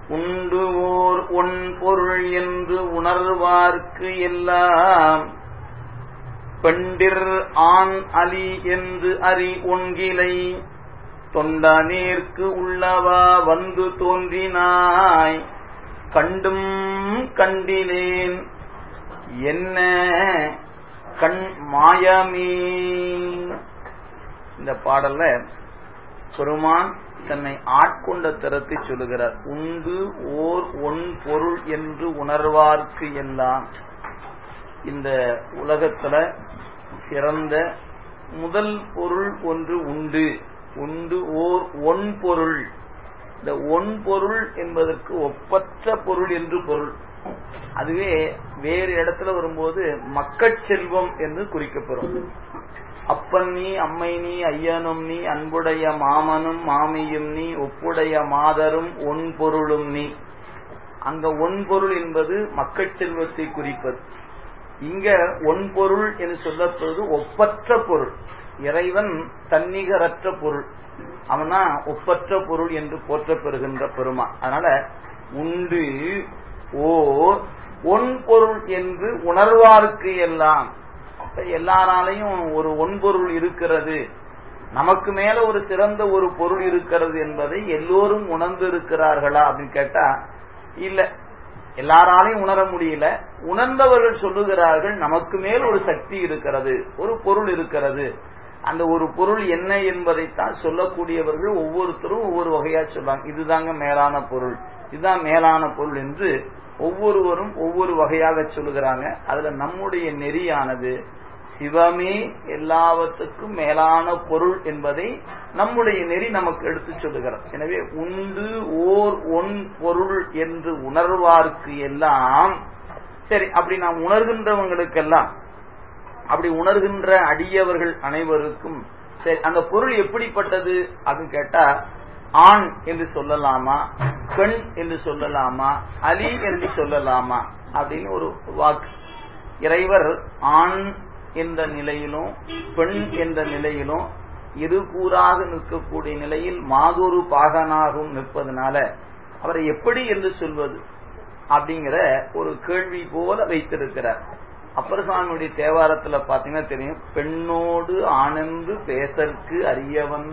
உண்டு ஓர் ஒன் பொருள் என்று உணர்வார்க்கு எல்லாம் பெண்டிர் ஆண் அலி என்று அறி ஒன்கிலை தொண்டனேற்கு உள்ளவா வந்து தோன்றினாய் கண்டும் கண்டிலேன் என்ன கண் மாயமே இந்த பாடல்ல பெருமான் தன்னை ஆட்கொண்ட திறத்தை சொல்லுகிறார் உண்டு ஓர் ஒன் பொருள் என்று உணர்வார்க்கு எல்லாம் இந்த உலகத்துல சிறந்த முதல் பொருள் ஒன்று உண்டு உண்டு ஓர் ஒன் பொருள் இந்த ஒன் பொருள் என்பதற்கு ஒப்பற்ற பொருள் என்று பொருள் அதுவே வேறு இடத்துல வரும்போது மக்கட் செல்வம் என்று குறிக்கப்பெறும் அப்பன் நீ அம்மை நீ ஐயனும் நீ அன்புடைய மாமனும் மாமியும் நீ ஒப்புடைய மாதரும் ஒன் பொருளும் நீ அங்க ஒன் பொருள் என்பது மக்கட் செல்வத்தை குறிப்பது இங்க ஒன் பொருள் என்று சொல்லப்படுவது ஒப்பற்ற பொருள் இறைவன் தன்னிகரற்ற பொருள் அவனா ஒப்பற்ற பொருள் என்று போற்றப்பெறுகின்ற பெருமா அதனால உண்டு ஓர் ஒன் பொருள் என்று உணர்வார்க்கு எல்லாம் எல்லாராலையும் ஒரு ஒன்பொருள் இருக்கிறது நமக்கு மேல ஒரு சிறந்த ஒரு பொருள் இருக்கிறது என்பதை எல்லோரும் உணர்ந்து இருக்கிறார்களா அப்படின்னு கேட்டா இல்ல எல்லாராலையும் உணர முடியல உணர்ந்தவர்கள் சொல்லுகிறார்கள் நமக்கு மேல் ஒரு சக்தி இருக்கிறது ஒரு பொருள் இருக்கிறது அந்த ஒரு பொருள் என்ன என்பதைத்தான் சொல்லக்கூடியவர்கள் ஒவ்வொருத்தரும் ஒவ்வொரு வகையா சொல்றாங்க இதுதாங்க மேலான பொருள் இதுதான் மேலான பொருள் என்று ஒவ்வொருவரும் ஒவ்வொரு வகையாக சொல்லுகிறாங்க அதுல நம்முடைய நெறியானது சிவமே எல்லாவற்றுக்கும் மேலான பொருள் என்பதை நம்முடைய நெறி நமக்கு எடுத்து சொல்லுகிறார் எனவே உண்டு ஓர் ஒன் பொருள் என்று உணர்வார்க்கு எல்லாம் சரி அப்படி நாம் உணர்கின்றவங்களுக்கெல்லாம் அப்படி உணர்கின்ற அடியவர்கள் அனைவருக்கும் சரி அந்த பொருள் எப்படிப்பட்டது அப்படின்னு கேட்டா ஆண் என்று சொல்லலாமா பெண் என்று சொல்லலாமா அலி என்று சொல்லலாமா அப்படின்னு ஒரு வாக்கு இறைவர் ஆண் என்ற நிலையிலும் பெண் என்ற நிலையிலும் இரு கூறாக நிற்கக்கூடிய நிலையில் மாதொரு பாகனாகவும் நிற்பதனால அவரை எப்படி என்று சொல்வது அப்படிங்கிற ஒரு கேள்வி போல வைத்திருக்கிறார் அப்பர் சுவாமியுடைய தேவாரத்துல பாத்தீங்கன்னா தெரியும் பெண்ணோடு ஆனந்து பேசற்கு அரியவன்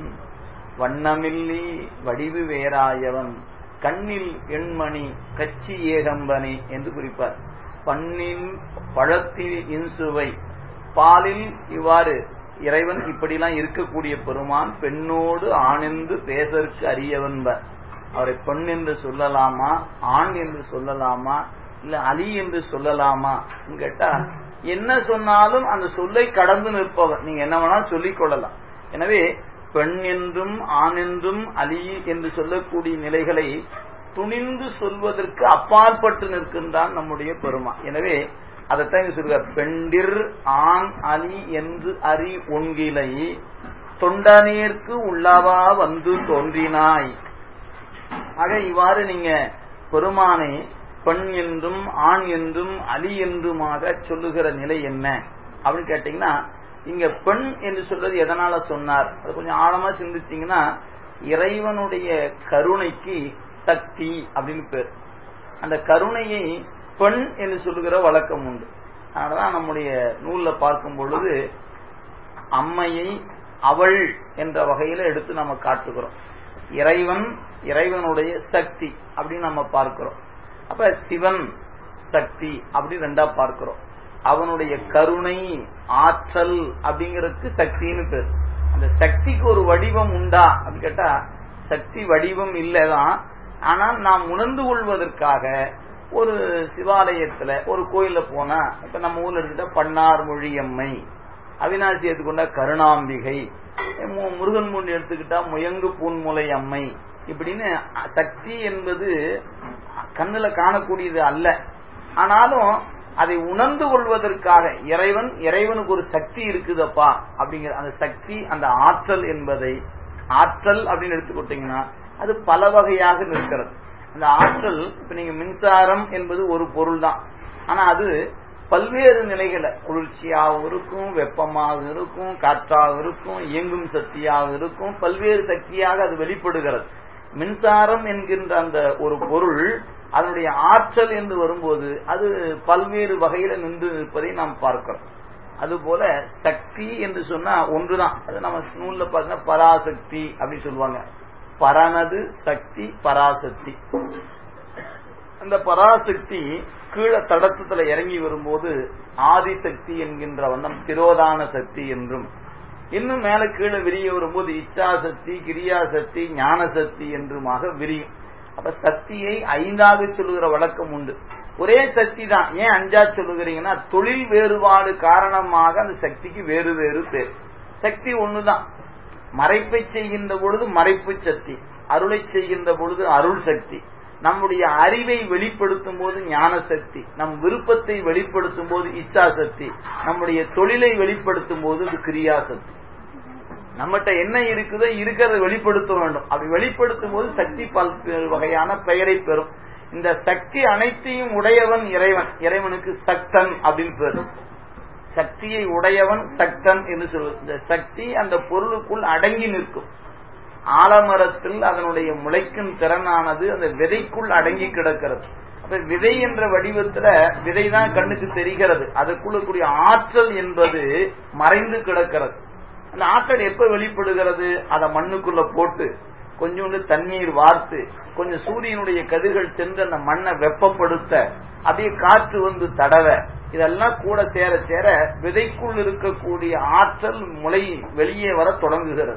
வண்ணமில்லி வடிவு வேறாயவன் கண்ணில் எண்மணி கச்சி ஏகம்பனே என்று குறிப்பார் பண்ணில் பழத்தில் இன்சுவை பாலில் இவ்வாறு இறைவன் இப்படிலாம் இருக்கக்கூடிய பெருமான் பெண்ணோடு ஆணிந்து பேசற்கு அறியவன்பர் அவரை பெண் என்று சொல்லலாமா ஆண் என்று சொல்லலாமா இல்ல அலி என்று சொல்லலாமா கேட்டா என்ன சொன்னாலும் அந்த சொல்லை கடந்து நிற்பவர் நீங்க என்ன வேணாலும் சொல்லிக் கொள்ளலாம் எனவே பெண் என்றும் ஆண் என்றும் அலி என்று சொல்லக்கூடிய நிலைகளை துணிந்து சொல்வதற்கு அப்பாற்பட்டு நிற்கின்றான் நம்முடைய பெருமா எனவே அதைத்தான் இங்க சொல்றார் பெண்டிர் ஆண் அலி என்று அறி ஒன்கிலை தொண்டனேற்கு உள்ளவா வந்து தோன்றினாய் ஆக இவ்வாறு நீங்க பெருமானை பெண் என்றும் ஆண் என்றும் அலி என்றுமாக சொல்லுகிற நிலை என்ன அப்படின்னு கேட்டீங்கன்னா இங்க பெண் என்று சொல்றது எதனால சொன்னார் அது கொஞ்சம் ஆழமா சிந்திச்சீங்கன்னா இறைவனுடைய கருணைக்கு சக்தி அப்படின்னு பேர் அந்த கருணையை பெண் என்று சொல்லுகிற வழக்கம் உண்டு அதனாலதான் நம்முடைய நூல்ல பார்க்கும் பொழுது அம்மையை அவள் என்ற வகையில எடுத்து நம்ம காட்டுகிறோம் இறைவன் இறைவனுடைய சக்தி அப்படின்னு நம்ம பார்க்கிறோம் அப்ப சிவன் சக்தி அப்படி ரெண்டா பார்க்கிறோம் அவனுடைய கருணை ஆற்றல் அப்படிங்கறதுக்கு சக்தின்னு பேர் அந்த சக்திக்கு ஒரு வடிவம் உண்டா அப்படின்னு கேட்டா சக்தி வடிவம் இல்லதான் ஆனால் நாம் உணர்ந்து கொள்வதற்காக ஒரு சிவாலயத்துல ஒரு கோயில்ல போனா இப்ப நம்ம ஊர்ல எடுத்துட்டா பன்னார் மொழியம்மை அவினாசி எடுத்துக்கொண்டா கருணாம்பிகை முருகன் மூன்று எடுத்துக்கிட்டா முயங்கு பூன்முலை அம்மை இப்படின்னு சக்தி என்பது கண்ணுல காணக்கூடியது அல்ல ஆனாலும் அதை உணர்ந்து கொள்வதற்காக இறைவன் இறைவனுக்கு ஒரு சக்தி இருக்குதப்பா அப்படிங்கிற அந்த சக்தி அந்த ஆற்றல் என்பதை ஆற்றல் அப்படின்னு எடுத்துக்கிட்டீங்கன்னா அது பல வகையாக நிற்கிறது அந்த ஆற்றல் இப்ப நீங்க மின்சாரம் என்பது ஒரு பொருள் தான் ஆனா அது பல்வேறு நிலைகளை குளிர்ச்சியாகவும் இருக்கும் வெப்பமாக இருக்கும் காற்றாக இருக்கும் இயங்கும் சக்தியாக இருக்கும் பல்வேறு சக்தியாக அது வெளிப்படுகிறது மின்சாரம் என்கின்ற அந்த ஒரு பொருள் அதனுடைய ஆற்றல் என்று வரும்போது அது பல்வேறு வகையில நின்று நிற்பதை நாம் பார்க்கிறோம் அதுபோல சக்தி என்று சொன்னா ஒன்றுதான் அது நம்ம நூல்ல பார்த்தீங்கன்னா பராசக்தி அப்படின்னு சொல்லுவாங்க பரனது சக்தி பராசக்தி அந்த பராசக்தி கீழே தடத்தத்துல இறங்கி வரும்போது ஆதிசக்தி என்கின்ற வண்ணம் திரோதான சக்தி என்றும் இன்னும் மேல கீழே விரிய வரும்போது இச்சாசக்தி கிரியாசக்தி ஞானசக்தி என்றுமாக விரியும் அப்ப சக்தியை ஐந்தாக சொல்லுகிற வழக்கம் உண்டு ஒரே சக்தி தான் ஏன் அஞ்சா சொல்லுகிறீங்கன்னா தொழில் வேறுபாடு காரணமாக அந்த சக்திக்கு வேறு வேறு பேர் சக்தி ஒண்ணுதான் மறைப்பை செய்கின்ற பொழுது மறைப்பு சக்தி அருளை செய்கின்ற பொழுது அருள் சக்தி நம்முடைய அறிவை வெளிப்படுத்தும் போது ஞான சக்தி நம் விருப்பத்தை வெளிப்படுத்தும் போது இச்சா சக்தி நம்முடைய தொழிலை வெளிப்படுத்தும் போது அது கிரியா சக்தி நம்மகிட்ட என்ன இருக்குதோ இருக்கிறத வெளிப்படுத்த வேண்டும் அப்படி வெளிப்படுத்தும் போது சக்தி பல்வேறு வகையான பெயரை பெறும் இந்த சக்தி அனைத்தையும் உடையவன் இறைவன் இறைவனுக்கு சக்தன் அப்படின்னு பேரு சக்தியை உடையவன் சக்தன் என்று சொல்வது இந்த சக்தி அந்த பொருளுக்குள் அடங்கி நிற்கும் ஆலமரத்தில் அதனுடைய முளைக்கும் திறனானது அந்த விதைக்குள் அடங்கி கிடக்கிறது அப்ப விதை என்ற வடிவத்துல விதை தான் கண்ணுக்கு தெரிகிறது அதற்குள்ள கூடிய ஆற்றல் என்பது மறைந்து கிடக்கிறது அந்த ஆற்றல் எப்ப வெளிப்படுகிறது அதை மண்ணுக்குள்ள போட்டு கொஞ்சோண்டு தண்ணீர் வார்த்து கொஞ்சம் சூரியனுடைய கதிர்கள் சென்று அந்த மண்ணை வெப்பப்படுத்த அப்படியே காற்று வந்து தடவ இதெல்லாம் கூட சேர சேர விதைக்குள் இருக்கக்கூடிய ஆற்றல் முளை வெளியே வர தொடங்குகிறது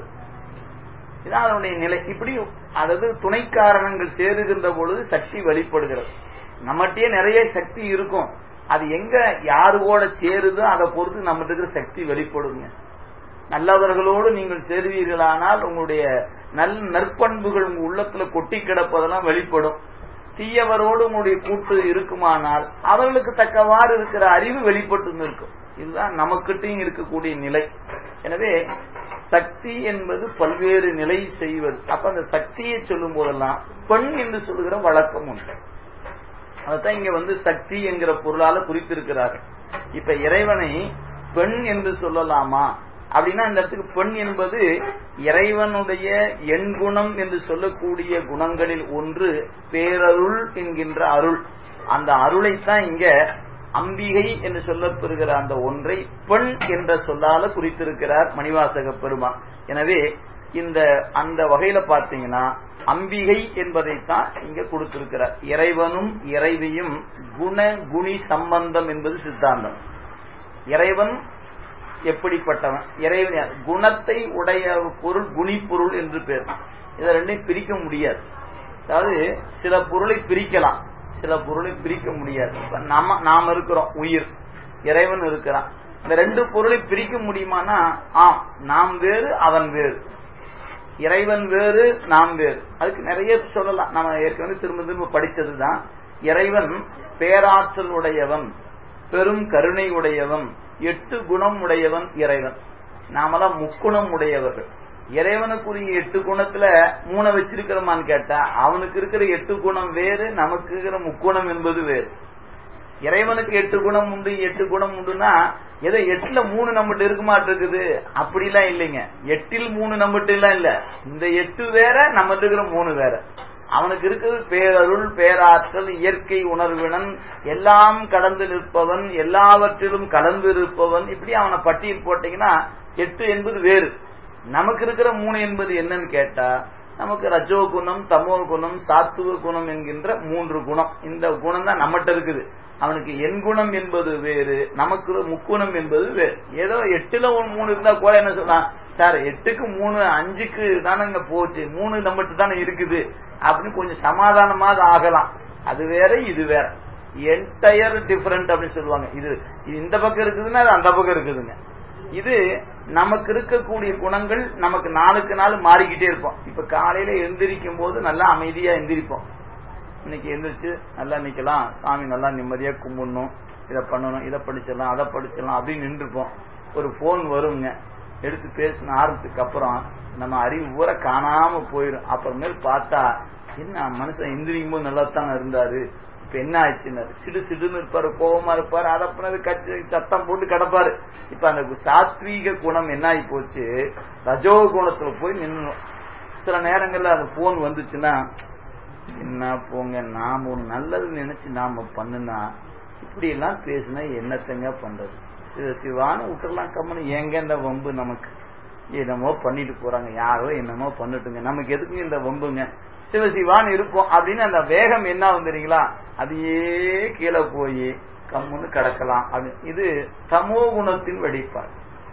இதான் அதனுடைய நிலை இப்படி அதாவது துணை காரணங்கள் சேருகின்ற பொழுது சக்தி வெளிப்படுகிறது நம்மகிட்டயே நிறைய சக்தி இருக்கும் அது எங்க யாரு கூட சேருதோ அதை பொறுத்து நம்மகிட்ட இருக்கிற சக்தி வெளிப்படுங்க நல்லவர்களோடு நீங்கள் சேருவீர்களானால் உங்களுடைய நல் நற்பண்புகள் உங்க உள்ளத்துல கொட்டி கிடப்பதெல்லாம் வெளிப்படும் தீயவரோடு உங்களுடைய கூட்டு இருக்குமானால் அவர்களுக்கு தக்கவாறு இருக்கிற அறிவு வெளிப்பட்டு இருக்கும் இதுதான் நமக்கிட்டையும் இருக்கக்கூடிய நிலை எனவே சக்தி என்பது பல்வேறு நிலை செய்வது அப்ப அந்த சக்தியை சொல்லும் போதெல்லாம் பெண் என்று சொல்லுகிற வழக்கம் உண்டு அதைத்தான் இங்க வந்து சக்தி என்கிற பொருளால குறித்திருக்கிறார்கள் இப்ப இறைவனை பெண் என்று சொல்லலாமா அப்படின்னா இந்த இடத்துக்கு பெண் என்பது இறைவனுடைய எண்குணம் என்று சொல்லக்கூடிய குணங்களில் ஒன்று பேரருள் என்கின்ற அருள் அந்த அருளைத்தான் இங்க அம்பிகை என்று சொல்லப்பெறுகிற அந்த ஒன்றை பெண் என்ற சொல்லால குறித்திருக்கிறார் மணிவாசக பெருமான் எனவே இந்த அந்த வகையில பார்த்தீங்கன்னா அம்பிகை என்பதைத்தான் இங்க கொடுத்திருக்கிறார் இறைவனும் இறைவியும் குண குணி சம்பந்தம் என்பது சித்தாந்தம் இறைவன் எப்படிப்பட்டவன் இறைவன் குணத்தை உடைய பொருள் குணிப்பொருள் என்று பேர் இதை ரெண்டையும் பிரிக்க முடியாது அதாவது சில பொருளை பிரிக்கலாம் சில பொருளை பிரிக்க முடியாது நம்ம நாம இருக்கிறோம் உயிர் இறைவன் இருக்கிறான் இந்த ரெண்டு பொருளை பிரிக்க முடியுமானா ஆம் நாம் வேறு அவன் வேறு இறைவன் வேறு நாம் வேறு அதுக்கு நிறைய சொல்லலாம் நம்ம ஏற்கனவே திரும்ப திரும்ப படிச்சதுதான் இறைவன் பேராற்றல் உடையவன் பெரும் கருணை உடையவன் எட்டு குணம் உடையவன் இறைவன் நாமெல்லாம் முக்குணம் உடையவர்கள் இறைவனுக்குரிய எட்டு குணத்துல மூணை வச்சிருக்கிறோமான்னு கேட்டா அவனுக்கு இருக்கிற எட்டு குணம் வேறு நமக்கு இருக்கிற முக்குணம் என்பது வேறு இறைவனுக்கு எட்டு குணம் உண்டு எட்டு குணம் உண்டுன்னா ஏதோ எட்டுல மூணு நம்மகிட்ட இருக்க மாட்டிருக்குது அப்படிலாம் இல்லைங்க எட்டில் மூணு நம்மகிட்ட எல்லாம் இல்ல இந்த எட்டு வேற நம்மகிட்ட இருக்கிற மூணு வேற அவனுக்கு இருக்கிறது பேரருள் பேராற்றல் இயற்கை உணர்வினன் எல்லாம் கடந்து நிற்பவன் எல்லாவற்றிலும் கலந்து இருப்பவன் இப்படி அவனை பட்டியல் போட்டீங்கன்னா எட்டு என்பது வேறு நமக்கு இருக்கிற மூணு என்பது என்னன்னு கேட்டா நமக்கு ரஜோ குணம் தமோ குணம் சாத்துவ குணம் என்கின்ற மூன்று குணம் இந்த குணம் தான் நம்மகிட்ட இருக்குது அவனுக்கு என் குணம் என்பது வேறு நமக்கு முக்குணம் என்பது வேறு ஏதோ எட்டுல ஒரு மூணு இருந்தா கூட என்ன சொல்லலாம் சார் எட்டுக்கு மூணு அஞ்சுக்கு தானங்க போச்சு மூணு நம்மகிட்ட தானே இருக்குது அப்படின்னு கொஞ்சம் சமாதானமாக ஆகலாம் அது வேற இது வேற என்டையர் டிஃபரெண்ட் அப்படின்னு சொல்லுவாங்க இது இது இந்த பக்கம் இருக்குதுன்னா அது அந்த பக்கம் இருக்குதுங்க இது நமக்கு இருக்கக்கூடிய குணங்கள் நமக்கு நாளுக்கு நாள் மாறிக்கிட்டே இருப்போம் இப்ப காலையில எந்திரிக்கும் போது நல்லா அமைதியா எந்திரிப்போம் இன்னைக்கு எந்திரிச்சு நல்லா நிக்கலாம் சாமி நல்லா நிம்மதியா கும்பிடணும் இதை பண்ணணும் இதை படிச்சிடலாம் அதை படிச்சிடலாம் அப்படின்னு நின்றுப்போம் ஒரு போன் வருங்க எடுத்து பேசின ஆரம்பத்துக்கு அப்புறம் நம்ம அறிவு பூரா காணாம போயிடும் அப்புறமேல் பார்த்தா என்ன மனுஷன் எந்திரிக்கும் போது நல்லா தானே இருந்தாரு இப்ப என்ன ஆச்சுன்னாரு சிடு சிடுன்னு இருப்பாரு கோபமா இருப்பாரு அதை பண்ணது கட்சி சத்தம் போட்டு கிடப்பாரு இப்ப அந்த சாத்வீக குணம் என்ன ஆகி போச்சு ரஜோ குணத்துல போய் நின்னும் சில நேரங்கள்ல அந்த போன் வந்துச்சுன்னா என்ன போங்க நாம ஒரு நல்லது நினைச்சு நாம பண்ணுனா இப்படி எல்லாம் பேசினா என்னத்தங்க பண்றது சிவ சிவான்னு விட்டுறலாம் கம்மனு ஏங்க இந்த வம்பு நமக்கு என்னமோ பண்ணிட்டு போறாங்க யாரோ என்னமோ பண்ணிட்டுங்க நமக்கு எதுக்கு இந்த வம்புங்க சிவசிவான்னு இருப்போம் அப்படின்னு அந்த வேகம் என்ன வந்துறீங்களா அதையே கீழே போய் கம்முன்னு கிடக்கலாம் அப்படின்னு இது தமோ குணத்தின் வெளிப்பாடு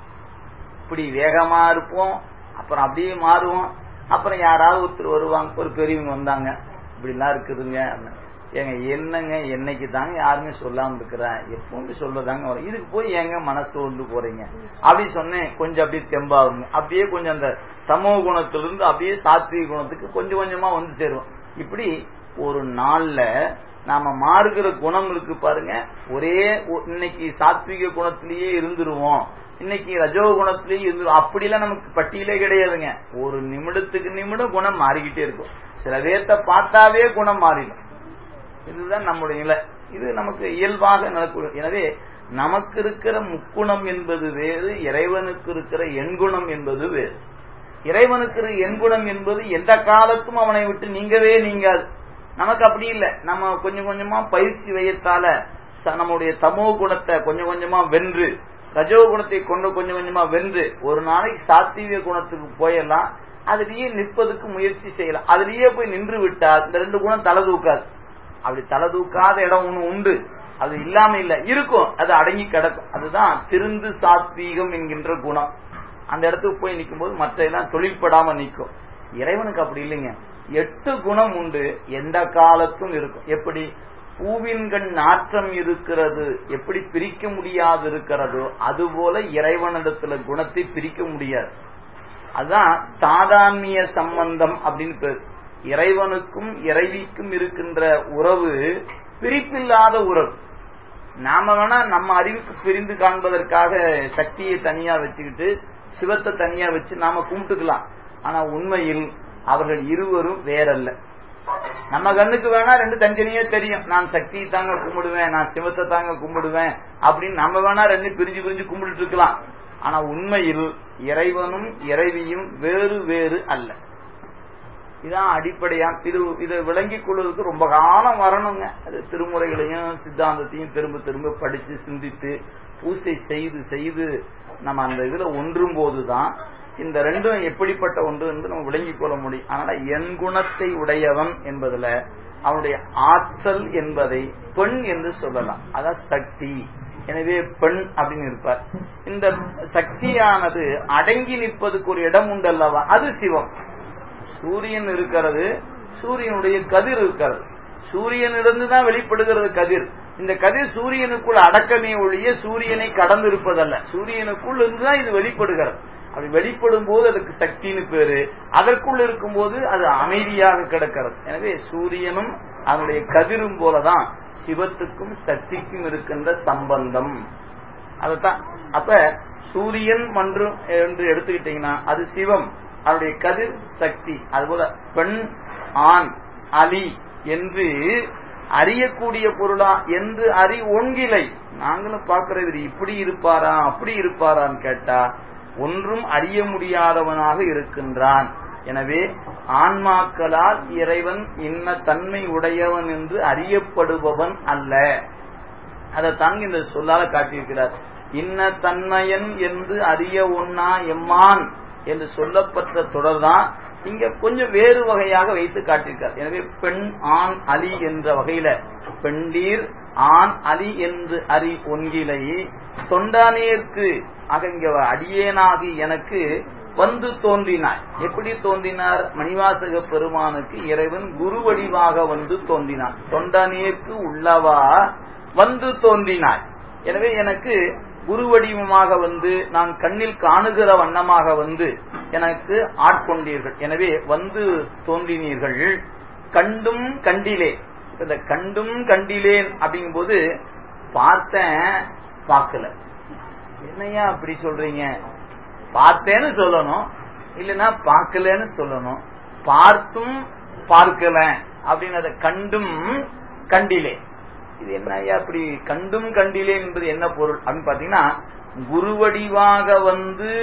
இப்படி வேகமா இருப்போம் அப்புறம் அப்படியே மாறுவோம் அப்புறம் யாராவது ஒருத்தர் வருவாங்க ஒரு பெரியவங்க வந்தாங்க இப்படிலாம் இருக்குதுங்க ஏங்க என்னங்க என்னைக்கு தாங்க யாருமே சொல்லாம இருக்கிறேன் எப்பவுமே சொல்லதாங்க வரும் இதுக்கு போய் ஏங்க மனசு வந்து போறீங்க அப்படி சொன்னேன் கொஞ்சம் அப்படியே தெம்பாகுங்க அப்படியே கொஞ்சம் அந்த சமூக குணத்திலிருந்து அப்படியே சாத்விக குணத்துக்கு கொஞ்சம் கொஞ்சமா வந்து சேருவோம் இப்படி ஒரு நாள்ல நாம மாறுகிற குணம் இருக்கு பாருங்க ஒரே இன்னைக்கு சாத்விக குணத்திலேயே இருந்துருவோம் இன்னைக்கு ரஜோ குணத்திலேயே இருந்து அப்படிலாம் நமக்கு பட்டியலே கிடையாதுங்க ஒரு நிமிடத்துக்கு நிமிடம் குணம் மாறிக்கிட்டே இருக்கும் சில பேர்த்த பார்த்தாவே குணம் மாறிடும் இதுதான் நம்முடைய நிலை இது நமக்கு இயல்பாக நடக்கும் எனவே நமக்கு இருக்கிற முக்குணம் என்பது வேறு இறைவனுக்கு இருக்கிற எண்குணம் என்பது வேறு இறைவனுக்கு எண்குணம் என்பது எந்த காலத்தும் அவனை விட்டு நீங்கவே நீங்காது நமக்கு அப்படி இல்லை நம்ம கொஞ்சம் கொஞ்சமா பயிற்சி வையத்தால நம்முடைய தமோ குணத்தை கொஞ்சம் கொஞ்சமா வென்று ரஜோ குணத்தை கொண்டு கொஞ்சம் கொஞ்சமா வென்று ஒரு நாளைக்கு சாத்வீக குணத்துக்கு போயிடலாம் அதுலயே நிற்பதுக்கு முயற்சி செய்யலாம் அதுலயே போய் நின்று விட்டால் இந்த ரெண்டு குணம் தலை தூக்காது அப்படி தலை தூக்காத இடம் ஒண்ணு உண்டு அது இல்லாம இல்ல இருக்கும் அது அடங்கி கிடக்கும் அதுதான் திருந்து சாத்வீகம் என்கின்ற குணம் அந்த இடத்துக்கு போய் நிற்கும் போது மற்ற எல்லாம் தொழில்படாம நிற்கும் இறைவனுக்கு அப்படி இல்லைங்க எட்டு குணம் உண்டு எந்த காலத்தும் இருக்கும் எப்படி பூவின் கண் நாற்றம் இருக்கிறது எப்படி பிரிக்க முடியாது இருக்கிறதோ அதுபோல இறைவனிடத்துல குணத்தை பிரிக்க முடியாது அதுதான் தாதான்மிய சம்பந்தம் அப்படின்னு பேர் இறைவனுக்கும் இறைவிக்கும் இருக்கின்ற உறவு பிரிப்பில்லாத உறவு நாம வேணா நம்ம அறிவுக்கு பிரிந்து காண்பதற்காக சக்தியை தனியா வச்சுக்கிட்டு சிவத்தை தனியா வச்சு நாம கும்பிட்டுக்கலாம் ஆனா உண்மையில் அவர்கள் இருவரும் வேறல்ல நம்ம கண்ணுக்கு வேணா ரெண்டு தனித்தனியே தெரியும் நான் சக்தியை தாங்க கும்பிடுவேன் நான் சிவத்தை தாங்க கும்பிடுவேன் அப்படின்னு நம்ம வேணா ரெண்டு பிரிஞ்சு பிரிஞ்சு கும்பிட்டு இருக்கலாம் ஆனா உண்மையில் இறைவனும் இறைவியும் வேறு வேறு அல்ல இதான் அடிப்படையா இது இதை விளங்கிக் கொள்வதற்கு ரொம்ப காலம் வரணுங்க அது திருமுறைகளையும் சித்தாந்தத்தையும் திரும்ப திரும்ப படிச்சு சிந்தித்து பூசை செய்து செய்து நம்ம அந்த இதுல ஒன்றும் போதுதான் இந்த ரெண்டும் எப்படிப்பட்ட ஒன்று என்று நம்ம விளங்கிக் கொள்ள முடியும் அதனால என் குணத்தை உடையவன் என்பதுல அவனுடைய ஆற்றல் என்பதை பெண் என்று சொல்லலாம் அதான் சக்தி எனவே பெண் அப்படின்னு இருப்பார் இந்த சக்தியானது அடங்கி நிற்பதுக்கு ஒரு இடம் உண்டு அல்லவா அது சிவம் சூரியன் இருக்கிறது சூரியனுடைய கதிர் இருக்கிறது சூரியனிலிருந்து தான் வெளிப்படுகிறது கதிர் இந்த கதிர் சூரியனுக்குள் அடக்கமே ஒழிய சூரியனை கடந்து இருப்பதல்ல சூரியனுக்குள் இருந்துதான் இது வெளிப்படுகிறது அப்படி வெளிப்படும் போது அதுக்கு சக்தின்னு பேரு அதற்குள் இருக்கும் போது அது அமைதியாக கிடக்கிறது எனவே சூரியனும் அதனுடைய கதிரும் போலதான் சிவத்துக்கும் சக்திக்கும் இருக்கின்ற சம்பந்தம் அதத்தான் அப்ப சூரியன் மன்றும் என்று எடுத்துக்கிட்டீங்கன்னா அது சிவம் அவருடைய கதிர் சக்தி அதுபோல பெண் ஆண் அலி என்று அறியக்கூடிய பொருளா என்று அறி ஒன்கிலை நாங்களும் பார்க்கிறது இப்படி இருப்பாரா அப்படி இருப்பாரான்னு கேட்டா ஒன்றும் அறிய முடியாதவனாக இருக்கின்றான் எனவே ஆன்மாக்களால் இறைவன் இன்ன தன்மை உடையவன் என்று அறியப்படுபவன் அல்ல அதை தாங்க இந்த சொல்லால காட்டியிருக்கிறார் இன்ன தன்மையன் என்று அறிய ஒன்னா எம்மான் என்று சொல்லப்பட்ட தொடர்தான் இங்க கொஞ்சம் வேறு வகையாக வைத்து காட்டியிருக்கார் எனவே பெண் ஆண் அலி என்ற வகையில பெண்டீர் ஆண் அலி என்று அறி ஒன்கிலை தொண்டானேற்கு ஆக இங்க அடியேனாகி எனக்கு வந்து தோன்றினார் எப்படி தோன்றினார் மணிவாசக பெருமானுக்கு இறைவன் குரு வடிவாக வந்து தோன்றினார் தொண்டனேற்கு உள்ளவா வந்து தோன்றினார் எனவே எனக்கு குரு வடிவமாக வந்து நான் கண்ணில் காணுகிற வண்ணமாக வந்து எனக்கு ஆட்கொண்டீர்கள் எனவே வந்து தோன்றினீர்கள் கண்டும் கண்டிலே இந்த கண்டும் கண்டிலேன் அப்படிங்கும் போது பார்த்தேன் பார்க்கல என்னையா அப்படி சொல்றீங்க பார்த்தேன்னு சொல்லணும் இல்லைன்னா பார்க்கலன்னு சொல்லணும் பார்த்தும் பார்க்கல அப்படின்னு அதை கண்டும் கண்டிலே இது என்ன ஐயா அப்படி கண்டும் கண்டிலே என்பது என்ன பொருள் அப்படின்னு பாத்தீங்கன்னா குருவடிவாக வந்து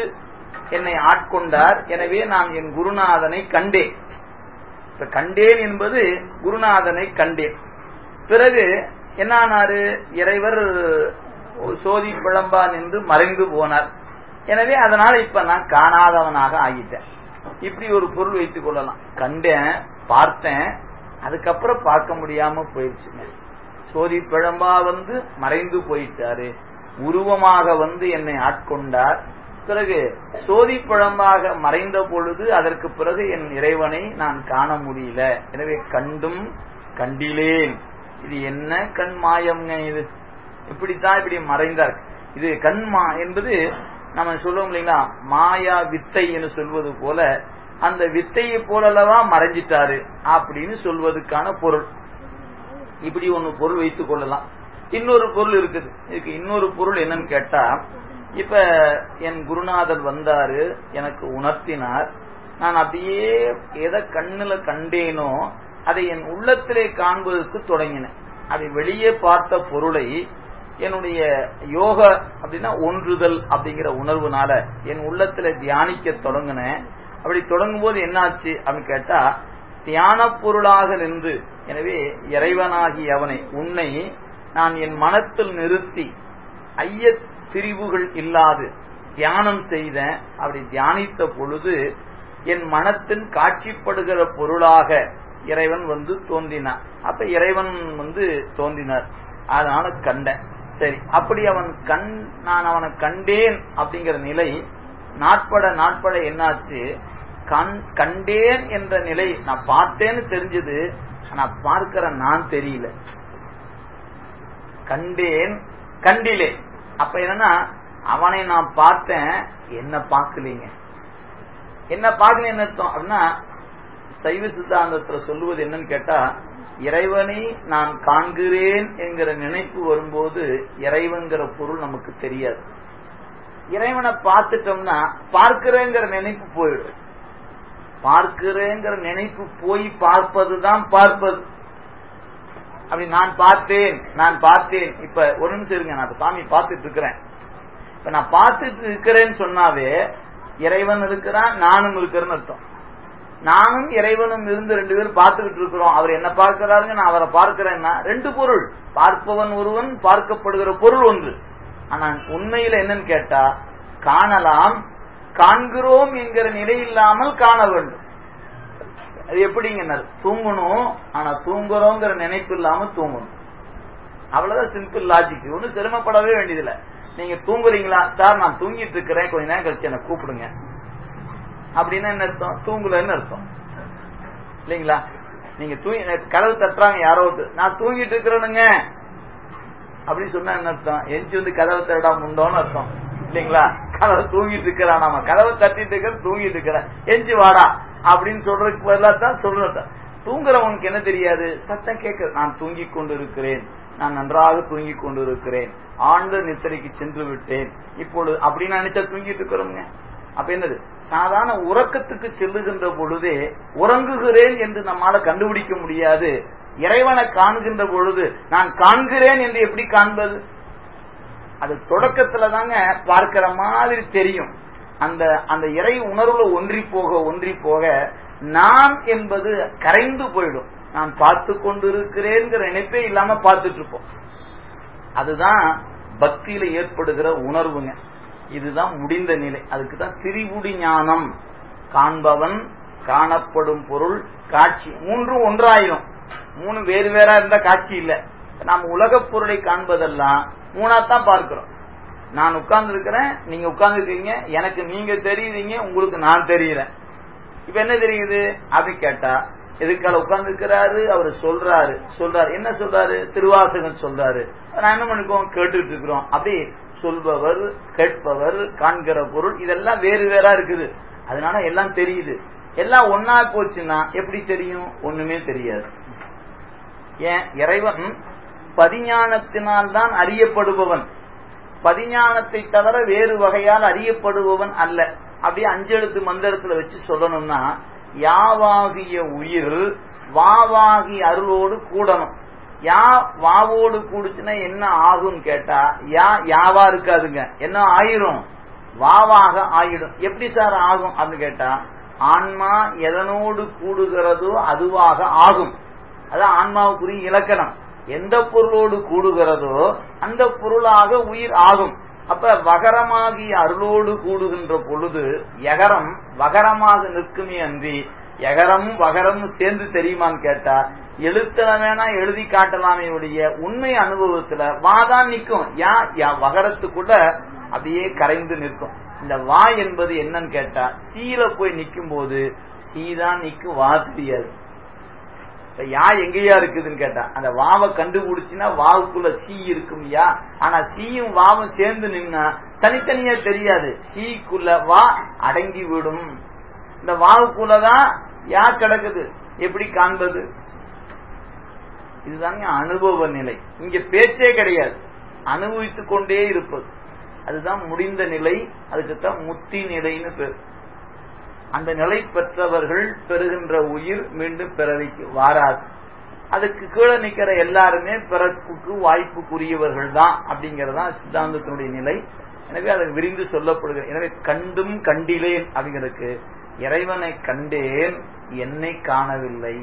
என்னை ஆட்கொண்டார் எனவே நான் என் குருநாதனை கண்டேன் இப்ப கண்டேன் என்பது குருநாதனை கண்டேன் பிறகு என்னானாரு இறைவர் சோதி பிழம்பா நின்று மறைந்து போனார் எனவே அதனால இப்ப நான் காணாதவனாக ஆகிட்டேன் இப்படி ஒரு பொருள் வைத்துக் கொள்ளலாம் கண்டேன் பார்த்தேன் அதுக்கப்புறம் பார்க்க முடியாம போயிடுச்சுங்க சோதி பிழம்பா வந்து மறைந்து போயிட்டாரு உருவமாக வந்து என்னை ஆட்கொண்டார் பிறகு சோதி பழமாக மறைந்த பொழுது அதற்கு பிறகு என் இறைவனை நான் காண முடியல எனவே கண்டும் கண்டிலேன் இது என்ன கண் மாயம்ங்க இது இப்படித்தான் இப்படி மறைந்தார் இது கண்மா என்பது நம்ம சொல்லுவோம் இல்லைங்களா மாயா வித்தை என்று சொல்வது போல அந்த வித்தையை போலல்லவா மறைஞ்சிட்டாரு அப்படின்னு சொல்வதற்கான பொருள் இப்படி ஒன்னு பொருள் வைத்துக் கொள்ளலாம் இன்னொரு பொருள் இருக்குது இதுக்கு இன்னொரு பொருள் என்னன்னு கேட்டா இப்ப என் குருநாதர் வந்தாரு எனக்கு உணர்த்தினார் நான் அப்படியே எதை கண்ணுல கண்டேனோ அதை என் உள்ளத்திலே காண்பதற்கு தொடங்கினேன் அதை வெளியே பார்த்த பொருளை என்னுடைய யோக அப்படின்னா ஒன்றுதல் அப்படிங்கிற உணர்வுனால என் உள்ளத்துல தியானிக்க தொடங்கினேன் அப்படி தொடங்கும் போது என்னாச்சு அப்படின்னு கேட்டா தியான பொருளாக நின்று எனவே இறைவனாகி அவனை உன்னை நான் என் மனத்தில் நிறுத்தி ஐய பிரிவுகள் இல்லாது தியானம் செய்த அப்படி தியானித்த பொழுது என் மனத்தின் காட்சிப்படுகிற பொருளாக இறைவன் வந்து தோன்றினான் அப்ப இறைவன் வந்து தோன்றினார் அதனால கண்டேன் சரி அப்படி அவன் கண் நான் அவனை கண்டேன் அப்படிங்கிற நிலை நாட்பட நாட்பட என்னாச்சு கண் கண்டேன் என்ற நிலை நான் பார்த்தேன்னு தெரிஞ்சது நான் பார்க்கிற நான் தெரியல கண்டேன் கண்டிலே அப்ப என்னன்னா அவனை நான் பார்த்தேன் என்ன பார்க்கலீங்க என்ன பார்க்கல என்ன அர்த்தம் அப்படின்னா சைவ சித்தாந்தத்துல சொல்லுவது என்னன்னு கேட்டா இறைவனை நான் காண்கிறேன் என்கிற நினைப்பு வரும்போது இறைவன்கிற பொருள் நமக்கு தெரியாது இறைவனை பார்த்துட்டோம்னா பார்க்கிறேங்கிற நினைப்பு போயிடும் பார்க்கிறேங்கிற நினைப்பு போய் பார்ப்பதுதான் பார்ப்பது அப்படி நான் பார்த்தேன் நான் பார்த்தேன் இப்ப ஒரு நிமிஷம் இருங்க நான் சாமி பார்த்துட்டு இருக்கிறேன் இப்ப நான் பார்த்துட்டு இருக்கிறேன்னு சொன்னாவே இறைவன் இருக்கிறான் நானும் இருக்கிறேன்னு அர்த்தம் நானும் இறைவனும் இருந்து ரெண்டு பேரும் பார்த்துக்கிட்டு இருக்கிறோம் அவர் என்ன பார்க்கிறாருங்க நான் அவரை பார்க்கிறேன்னா ரெண்டு பொருள் பார்ப்பவன் ஒருவன் பார்க்கப்படுகிற பொருள் ஒன்று ஆனா உண்மையில என்னன்னு கேட்டா காணலாம் காண்கிறோம் என்கிற நிலை இல்லாமல் காண வேண்டும் அது எப்படிங்க தூங்கணும் ஆனா தூங்குறோங்கிற நினைப்பு இல்லாம தூங்கணும் அவ்வளவுதான் சிம்பிள் லாஜிக் ஒன்னும் சிரமப்படவே வேண்டியதில்லை நீங்க தூங்குறீங்களா சார் நான் தூங்கிட்டு இருக்கிறேன் கொஞ்ச நேரம் கழிச்சு என்ன கூப்பிடுங்க அப்படின்னா என்ன அர்த்தம் தூங்கலன்னு அர்த்தம் இல்லைங்களா நீங்க தூங்கி கதவு தட்டுறாங்க யாரோ நான் தூங்கிட்டு இருக்கிறேனுங்க அப்படின்னு சொன்னா என்ன அர்த்தம் எஞ்சி வந்து கதவை தரடா முண்டோன்னு அர்த்தம் இல்லைங்களா கதவை தூங்கிட்டு இருக்கிறான் நாம கதவை தட்டிட்டு இருக்கிற தூங்கிட்டு இருக்கிறேன் எஞ்சி வாடா அப்படின்னு சொல்றதுக்கு பதிலாக தான் சொல்றது தூங்குறவனுக்கு என்ன தெரியாது சத்தம் கேட்க நான் தூங்கி கொண்டு இருக்கிறேன் நான் நன்றாக தூங்கி கொண்டு இருக்கிறேன் ஆழ்ந்த நித்திரைக்கு சென்று விட்டேன் இப்பொழுது அப்படின்னு நினைச்சா தூங்கிட்டு இருக்கிறோங்க அப்ப என்னது சாதாரண உறக்கத்துக்கு செல்லுகின்ற பொழுதே உறங்குகிறேன் என்று நம்மால கண்டுபிடிக்க முடியாது இறைவனை காண்கின்ற பொழுது நான் காண்கிறேன் என்று எப்படி காண்பது அது தொடக்கத்துல தாங்க பார்க்கிற மாதிரி தெரியும் அந்த அந்த இறை உணர்வுல ஒன்றி போக ஒன்றி போக நான் என்பது கரைந்து போயிடும் நான் பார்த்து கொண்டிருக்கிறேங்கிற நினைப்பே இல்லாம பார்த்துட்டு இருப்போம் அதுதான் பக்தியில ஏற்படுகிற உணர்வுங்க இதுதான் முடிந்த நிலை அதுக்கு தான் திரிபுடி ஞானம் காண்பவன் காணப்படும் பொருள் காட்சி மூன்றும் ஒன்றாயிரும் மூணு வேறு வேறா இருந்தா காட்சி இல்ல நாம் உலகப் பொருளை காண்பதெல்லாம் மூணாத்தான் பார்க்கிறோம் நான் உட்கார்ந்து இருக்கிறேன் நீங்க உட்கார்ந்து இருக்கீங்க எனக்கு நீங்க தெரியுறீங்க உங்களுக்கு நான் தெரியறேன் இப்ப என்ன தெரியுது அப்படி கேட்டா எதுக்கால உட்கார்ந்து இருக்கிறாரு அவர் சொல்றாரு சொல்றாரு என்ன சொல்றாரு திருவாசகம் சொல்றாரு நான் என்ன பண்ணிக்கோம் கேட்டுட்டு இருக்கிறோம் அப்படி சொல்பவர் கேட்பவர் காண்கிற பொருள் இதெல்லாம் வேறு வேறா இருக்குது அதனால எல்லாம் தெரியுது எல்லாம் ஒன்னா போச்சுன்னா எப்படி தெரியும் ஒண்ணுமே தெரியாது ஏன் இறைவன் பதிஞானத்தினால் தான் அறியப்படுபவன் பதிஞானத்தை தவிர வேறு வகையால் அறியப்படுபவன் அல்ல அப்படியே அஞ்செழுத்து மந்திரத்துல வச்சு சொல்லணும்னா யாவாகிய உயிர் வாவாகி அருளோடு கூடணும் யா வாவோடு கூடுச்சுன்னா என்ன ஆகும் கேட்டா யா யாவா இருக்காதுங்க என்ன ஆயிரும் வாவாக ஆகிடும் எப்படி சார் ஆகும் அப்படின்னு கேட்டா ஆன்மா எதனோடு கூடுகிறதோ அதுவாக ஆகும் அதான் ஆன்மாவுக்குரிய இலக்கணம் எந்த பொருளோடு கூடுகிறதோ அந்த பொருளாக உயிர் ஆகும் அப்ப வகரமாகிய அருளோடு கூடுகின்ற பொழுது எகரம் வகரமாக நிற்குமே அன்றி எகரம் வகரம் சேர்ந்து தெரியுமான்னு கேட்டா எழுத்துல வேணா எழுதி காட்டலாமே உடைய உண்மை அனுபவத்துல வாதான் நிற்கும் யா யா வகரத்துக்குள்ள அப்படியே கரைந்து நிற்கும் இந்த வா என்பது என்னன்னு கேட்டா சீல போய் நிற்கும் போது சீ தான் நிற்கும் வா தெரியாது யா எங்கேயா இருக்குதுன்னு கேட்டா அந்த வாவை கண்டுபிடிச்சுன்னா வாவுக்குள்ள சீ இருக்கும் யா ஆனா சீயும் வாவும் சேர்ந்து நின்னா தனித்தனியா தெரியாது சீக்குள்ள வா அடங்கி விடும் இந்த வாவுக்குள்ளதான் யா கிடக்குது எப்படி காண்பது இதுதாங்க அனுபவ நிலை இங்க பேச்சே கிடையாது அனுபவித்துக் கொண்டே இருப்பது அதுதான் முடிந்த நிலை அதுக்குத்தான் முத்தி நிலைன்னு பேர் அந்த நிலை பெற்றவர்கள் பெறுகின்ற உயிர் மீண்டும் பிறவிக்கு வாராது அதுக்கு கீழே நிக்கிற எல்லாருமே பிறப்புக்கு வாய்ப்புக்குரியவர்கள் தான் அப்படிங்கறதுதான் சித்தாந்தத்தினுடைய நிலை எனவே அதை விரிந்து சொல்லப்படுகிறது எனவே கண்டும் கண்டிலேன் அப்படிங்கிறதுக்கு இறைவனை கண்டேன் என்னை காணவில்லை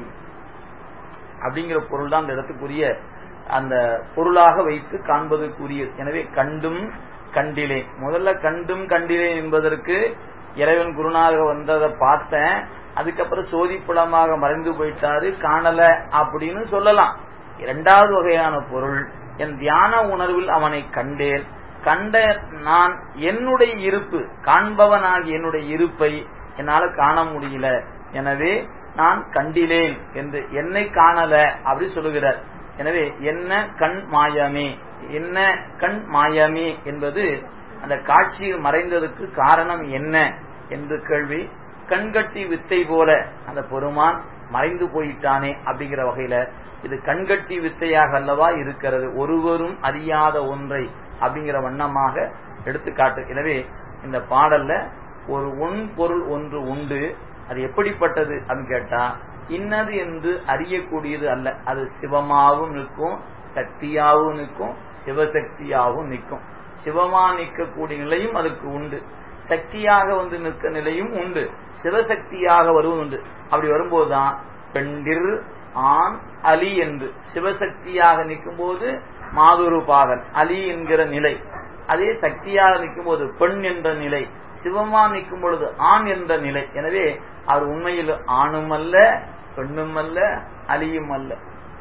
அப்படிங்கிற பொருள் தான் அந்த இடத்துக்குரிய அந்த பொருளாக வைத்து காண்பதற்குரியது எனவே கண்டும் கண்டிலேன் முதல்ல கண்டும் கண்டிலேன் என்பதற்கு இறைவன் குருநாக வந்ததை பார்த்தேன் அதுக்கப்புறம் சோதிப்புலமாக மறைந்து போயிட்டாரு காணல அப்படின்னு சொல்லலாம் இரண்டாவது வகையான பொருள் என் தியான உணர்வில் அவனை கண்டேன் கண்ட நான் என்னுடைய இருப்பு காண்பவனாகி என்னுடைய இருப்பை என்னால காண முடியல எனவே நான் கண்டிலேன் என்று என்னை காணல அப்படி சொல்லுகிறார் எனவே என்ன கண் மாயமே என்ன கண் மாயமே என்பது அந்த காட்சியில் மறைந்ததுக்கு காரணம் என்ன என்று கேள்வி கண்கட்டி வித்தை போல அந்த பெருமான் மறைந்து போயிட்டானே அப்படிங்கிற வகையில இது கண்கட்டி வித்தையாக அல்லவா இருக்கிறது ஒருவரும் அறியாத ஒன்றை அப்படிங்கிற வண்ணமாக எடுத்துக்காட்டு எனவே இந்த பாடல்ல ஒரு ஒன் பொருள் ஒன்று உண்டு அது எப்படிப்பட்டது அப்படின்னு கேட்டா இன்னது என்று அறியக்கூடியது அல்ல அது சிவமாவும் நிற்கும் சக்தியாகவும் நிற்கும் சிவசக்தியாகவும் நிற்கும் சிவமா நிற்கக்கூடிய நிலையும் அதுக்கு உண்டு சக்தியாக வந்து நிற்க நிலையும் உண்டு சிவசக்தியாக வருவது உண்டு அப்படி வரும்போதுதான் பெண்டிர் ஆண் அலி என்று சிவசக்தியாக நிற்கும் போது மாதுரு பாகன் அலி என்கிற நிலை அதே சக்தியாக நிற்கும் போது பெண் என்ற நிலை சிவமா நிற்கும் பொழுது ஆண் என்ற நிலை எனவே அவர் உண்மையில் ஆணும் அல்ல பெண்ணும் அல்ல அலியும் அல்ல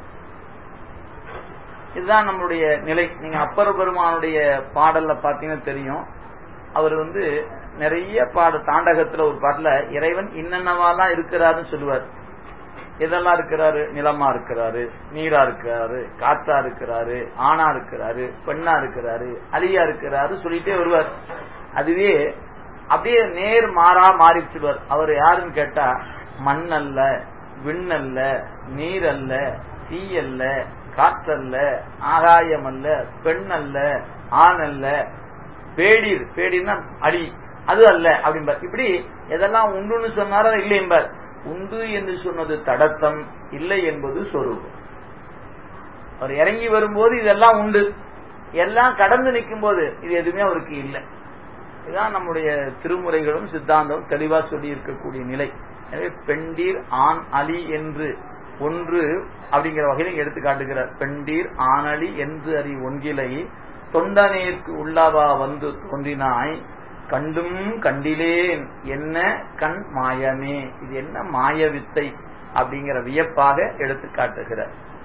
இதுதான் நம்மளுடைய நிலை நீங்க அப்பர் பெருமானுடைய பாடல்ல பாத்தீங்கன்னா தெரியும் அவர் வந்து நிறைய பாட தாண்டகத்துல ஒரு பாட்டுல இறைவன் இன்னென்னவாலாம் இருக்கிறாருன்னு சொல்லுவார் எதெல்லாம் இருக்கிறாரு நிலமா இருக்கிறாரு நீரா இருக்கிறாரு காத்தா இருக்கிறாரு ஆணா இருக்கிறாரு பெண்ணா இருக்கிறாரு அலியா இருக்கிறாரு சொல்லிட்டே வருவார் அதுவே அப்படியே நேர் மாறா மாறி சொல்வார் அவர் யாருன்னு கேட்டா மண் அல்ல விண் அல்ல நீர் அல்ல தீ அல்ல காற்றல்ல ஆகாயம் அல்ல பெண் அல்ல ஆண் அல்ல பேடிர் பேடிர்னா அடி அது அல்ல அப்படிம்பார் இப்படி எதெல்லாம் உண்டுன்னு சொன்னாரோ இல்லை என்பார் உண்டு என்று சொன்னது தடத்தம் இல்லை என்பது சொரூபம் அவர் இறங்கி வரும்போது இதெல்லாம் உண்டு எல்லாம் கடந்து நிற்கும் போது இது எதுவுமே அவருக்கு இல்லை இதுதான் நம்முடைய திருமுறைகளும் சித்தாந்தம் தெளிவா சொல்லி இருக்கக்கூடிய நிலை எனவே பெண்டீர் ஆண் அலி என்று ஒன்று அப்படிங்கிற வகையில் எடுத்து காட்டுகிறார் பெண்டீர் ஆணலி என்று அறி ஒன்றிலை தொண்டனேற்கு உள்ளவா வந்து தோன்றினாய் கண்டும் கண்டிலேன் என்ன கண் மாயமே இது என்ன மாய வித்தை அப்படிங்கிற வியப்பாக எடுத்து காட்டுகிறார்